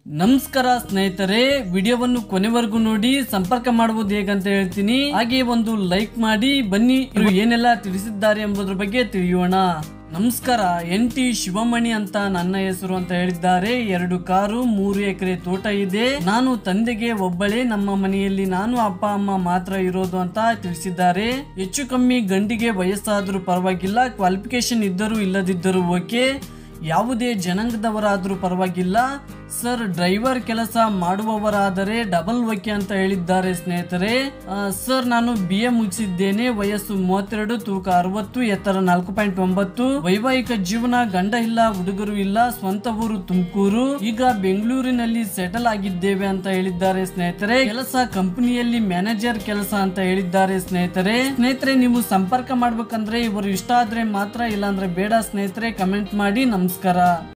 ನಮಸ್ಕಾರ ಸ್ನೇಹಿತರೆ ವಿಡಿಯೋವನ್ನು ಕೊನೆವರೆಗೂ ನೋಡಿ ಸಂಪರ್ಕ ಮಾಡುವುದು ಹೇಗಂತ ಹೇಳ್ತೀನಿ ಹಾಗೆ ಒಂದು ಲೈಕ್ ಮಾಡಿ ಬನ್ನಿ ಇವರು ಏನೆಲ್ಲ ತಿಳಿಸಿದ್ದಾರೆ ಎಂಬುದರ ಬಗ್ಗೆ ತಿಳಿಯೋಣ ನಮಸ್ಕಾರ ಎನ್ ಟಿ ಶಿವಮಣಿ ಅಂತ ನನ್ನ ಹೆಸರು ಅಂತ ಹೇಳಿದ್ದಾರೆ ಎರಡು ಕಾರು ಮೂರು ಎಕರೆ ತೋಟ ಇದೆ ನಾನು ತಂದೆಗೆ ಒಬ್ಬಳೇ ನಮ್ಮ ಮನೆಯಲ್ಲಿ ನಾನು ಅಪ್ಪ ಅಮ್ಮ ಮಾತ್ರ ಇರೋದು ಅಂತ ತಿಳಿಸಿದ್ದಾರೆ ಹೆಚ್ಚು ಕಮ್ಮಿ ಗಂಡಿಗೆ ವಯಸ್ಸಾದ್ರೂ ಪರವಾಗಿಲ್ಲ ಕ್ವಾಲಿಫಿಕೇಶನ್ ಇದ್ದರೂ ಇಲ್ಲದಿದ್ದರೂ ಓಕೆ ಯಾವುದೇ ಜನಾಂಗದವರಾದರೂ ಪರವಾಗಿಲ್ಲ ಸರ್ ಡ್ರೈವರ್ ಕೆಲಸ ಮಾಡುವವರಾದರೆ ಡಬಲ್ ಓಕೆ ಅಂತ ಹೇಳಿದ್ದಾರೆ ಸ್ನೇಹಿತರೆ ಆ, ಸರ್ ನಾನು ಬಿ ಎ ಮುಗಿಸಿದ್ದೇನೆ ವಯಸ್ಸು ಮೂವತ್ತೆರಡು ತೂಕ ಅರವತ್ತು ಎತ್ತರ ನಾಲ್ಕು ಪಾಯಿಂಟ್ ಒಂಬತ್ತು ವೈವಾಹಿಕ ಜೀವನ ಗಂಡ ಇಲ್ಲ ಹುಡುಗರು ಇಲ್ಲ ಸ್ವಂತ ಊರು ತುಮಕೂರು ಈಗ ಬೆಂಗಳೂರಿನಲ್ಲಿ ಸೆಟಲ್ ಆಗಿದ್ದೇವೆ ಅಂತ ಹೇಳಿದ್ದಾರೆ ಸ್ನೇಹಿತರೆ ಕೆಲಸ ಕಂಪನಿಯಲ್ಲಿ ಮ್ಯಾನೇಜರ್ ಕೆಲಸ ಅಂತ ಹೇಳಿದ್ದಾರೆ ಸ್ನೇಹಿತರೆ ಸ್ನೇಹಿತರೆ ನೀವು ಸಂಪರ್ಕ ಮಾಡ್ಬೇಕಂದ್ರೆ ಇವರು ಇಷ್ಟ ಆದ್ರೆ ಮಾತ್ರ ಇಲ್ಲಾಂದ್ರೆ ಬೇಡ ಸ್ನೇಹಿತರೆ ಕಮೆಂಟ್ ಮಾಡಿ ನಮಸ್ಕಾರ